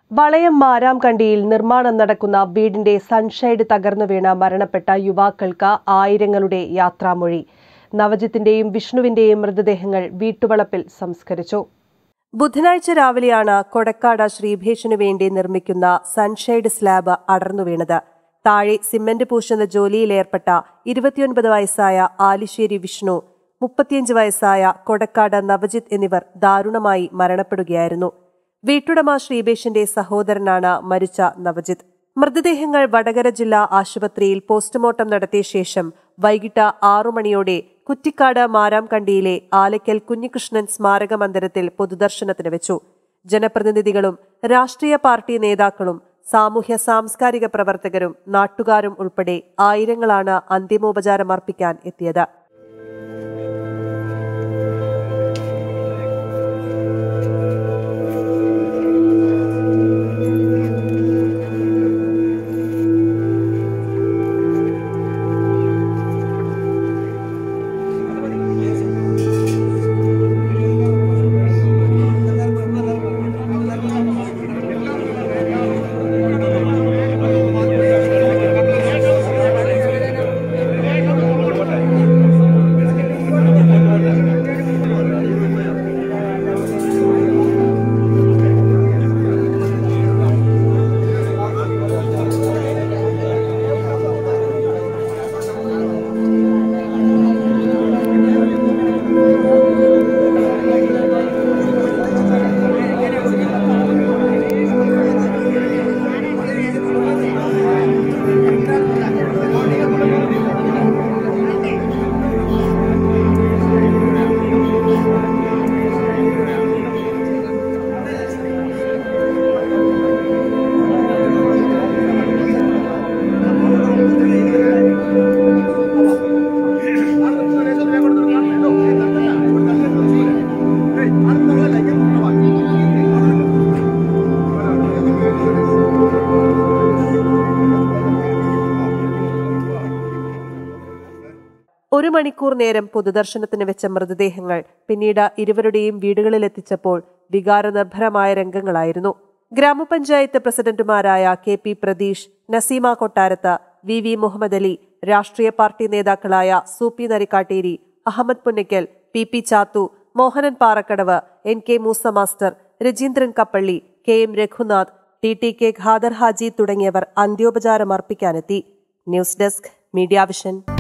വളയം മാരാംകണ്ടിയിൽ നിർമ്മാണം നടക്കുന്ന വീടിന്റെ സൺഷൈഡ് തകർന്നു വീണ് മരണപ്പെട്ട യുവാക്കൾക്ക് ആയിരങ്ങളുടെ യാത്രാമൊഴി നവജിത്തിന്റെയും വിഷ്ണുവിന്റെയും മൃതദേഹങ്ങൾ വീട്ടുവളപ്പിൽ സംസ്കരിച്ചു ബുധനാഴ്ച രാവിലെയാണ് കൊടക്കാട് ശ്രീഭേഷിനു വേണ്ടി നിർമ്മിക്കുന്ന സൺഷൈഡ് സ്ലാബ് അടർന്നു വീണത് താഴെ സിമന്റ് പൂശുന്ന ജോലിയിലേർപ്പെട്ട ഇരുപത്തിയൊൻപത് വയസ്സായ ആലിശ്ശേരി വിഷ്ണു മുപ്പത്തിയഞ്ച് വയസ്സായ കൊടക്കാട് നവജിത്ത് എന്നിവർ ദാരുണമായി മരണപ്പെടുകയായിരുന്നു വീട്ടുടമ ശ്രീബേഷിന്റെ സഹോദരനാണ് മരിച്ച നവജിത്ത് മൃതദേഹങ്ങൾ വടകര ജില്ലാ ആശുപത്രിയിൽ പോസ്റ്റ്മോർട്ടം നടത്തിയ ശേഷം വൈകിട്ട് ആറു മണിയോടെ കുറ്റിക്കാട് മാരാംകണ്ടിയിലെ ആലയ്ക്കൽ കുഞ്ഞികൃഷ്ണൻ സ്മാരക മന്ദിരത്തിൽ പൊതുദർശനത്തിന് വെച്ചു ജനപ്രതിനിധികളും രാഷ്ട്രീയ പാർട്ടി നേതാക്കളും സാമൂഹ്യ സാംസ്കാരിക പ്രവർത്തകരും നാട്ടുകാരും ഉൾപ്പെടെ ആയിരങ്ങളാണ് അന്തിമോപചാരം അർപ്പിക്കാൻ എത്തിയത് ഒരു മണിക്കൂർ നേരം പൊതുദർശനത്തിന് വെച്ച മൃതദേഹങ്ങൾ പിന്നീട് ഇരുവരുടെയും വീടുകളിലെത്തിച്ചപ്പോൾ വികാരനിർഭരമായ രംഗങ്ങളായിരുന്നു ഗ്രാമപഞ്ചായത്ത് പ്രസിഡന്റുമാരായ K P Prateesh Naseema Kottarath V V Muhammad Ali രാഷ്ട്രീയ പാർട്ടി നേതാക്കളായ Soopi Narikkatteri Ahammad Punnakkal P P Chathu Mohanan Parakkadavu N K Moosa master Rajeendran Kappalli K M Raghunath T T K Khader Haji തുടങ്ങിയവർ അന്ത്യോപചാരം അർപ്പിക്കാനെത്തി ന്യൂസ് ഡെസ്ക് മീഡിയ വിഷൻ